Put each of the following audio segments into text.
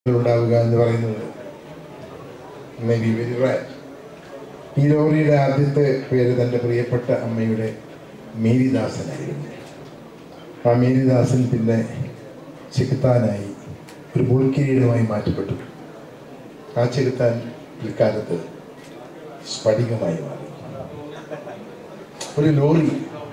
ഉണ്ടാവുക എന്ന് പറയുന്നത് മേ ബി വെരി റൈറ്റ് ഈ ലോറിയുടെ ആദ്യത്തെ പേര് തൻ്റെ പ്രിയപ്പെട്ട അമ്മയുടെ മേരിദാസനായിരുന്നു ആ മേരിദാസൻ പിന്നെ ചെകുത്താനായി ഒരു മുൾക്കിരീടമായി മാറ്റപ്പെട്ടു ആ ചെകുത്താൻ പിൽക്കാലത്ത് സ്ഫടികമായി മാറി ഒരു ലോറി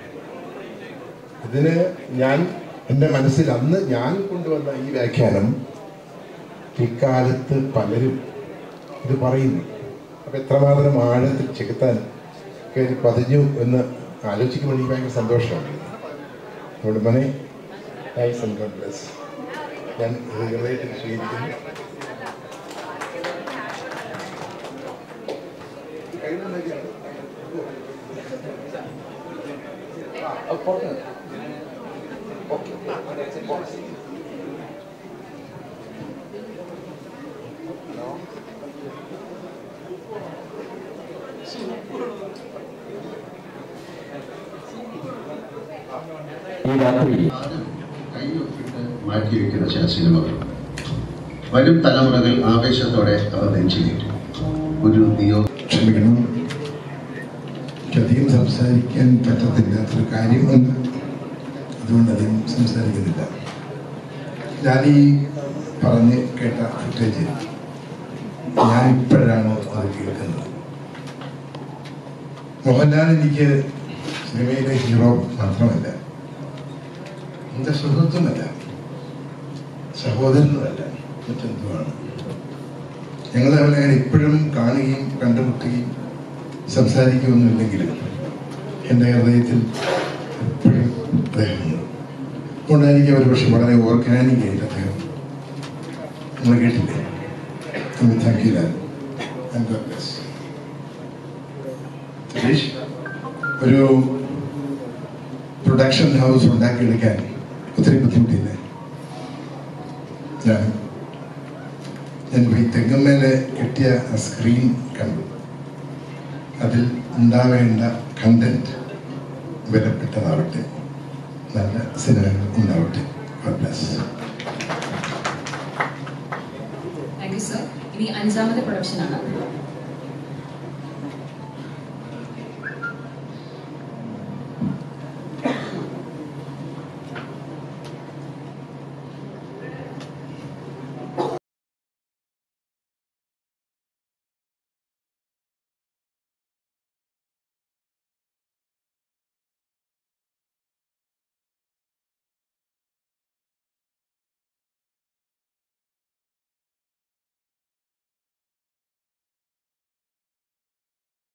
ഇതിന് ഞാൻ എൻ്റെ മനസ്സിൽ അന്ന് ഞാൻ കൊണ്ടുവന്ന ഈ വ്യാഖ്യാനം ഇക്കാലത്ത് പലരും ഇത് പറയുന്നു അപ്പം എത്രമാത്രം ആഴത്തിൽ ചെകുത്താൻ കയറി പതിഞ്ഞു എന്ന് ആലോചിക്കുമ്പോൾ എനിക്ക് ഭയങ്കര സന്തോഷമാണ് അതുകൊണ്ട് മനെ താങ്ക്സ് ആൻഡ് ഗോഡ് ബ്ലെസ് ഞാൻ ഇത് ഹൃദയത്തിൽ സ്വീകരിക്കുന്നു ഈ രാത്രി കൈയൊപ്പിട്ട് മാറ്റിവെക്കുന്ന ചില സിനിമകൾ വരും തലമുറകൾ ആവേശത്തോടെ അവ നെഞ്ചിലേറ്റും ഒരു നിയോ ക്ഷമിക്കണം എനിക്കധികം സംസാരിക്കാൻ പറ്റത്തില്ലാത്തൊരു കാര്യമുണ്ട് അതുകൊണ്ട് അധികം സംസാരിക്കുന്നില്ല ഞാൻ ഈ പറഞ്ഞ് കേട്ട ഫുട്ടേജ് ഞാൻ ഇപ്പോഴാണ് അത് കേൾക്കുന്നത് മോഹൻലാൽ എനിക്ക് സിനിമയിലെ ഹീറോ മാത്രമല്ല എൻ്റെ സുഹൃത്തുമല്ല സഹോദരനുമല്ല മറ്റെന്തുമാണ് ഞങ്ങൾ തമ്മിൽ അങ്ങനെ ഇപ്പോഴും കാണുകയും കണ്ടുമുട്ടുകയും സംസാരിക്കുകയൊന്നുമില്ലെങ്കിലും എൻ്റെ ഹൃദയത്തിൽ എപ്പോഴും അദ്ദേഹമുണ്ട് അതുകൊണ്ടായിരിക്കും ഒരു പക്ഷെ വളരെ ഓർഗാനിക് ആയിട്ട് അദ്ദേഹം നമ്മൾ കേട്ടില്ലേ താങ്ക് യു സുരേഷ് ഒരു പ്രൊഡക്ഷൻ ഹൗസ് ഉണ്ടാക്കിയെടുക്കാൻ ഒത്തിരി ബുദ്ധിമുട്ടില്ലേ ഞാൻ ഞാൻ പോയി തെങ്ങുമേലെ കെട്ടിയ ആ സ്ക്രീൻ കണ്ടു അതിൽ ഉണ്ടാവേണ്ട കണ്ടന്റ് വിലപ്പെട്ടതാവട്ടെ നല്ല സിനിമകൾ ഉണ്ടാവട്ടെ God bless. Thank you sir ഇനി അഞ്ചാമത്തെ പ്രൊഡക്ഷനാണ്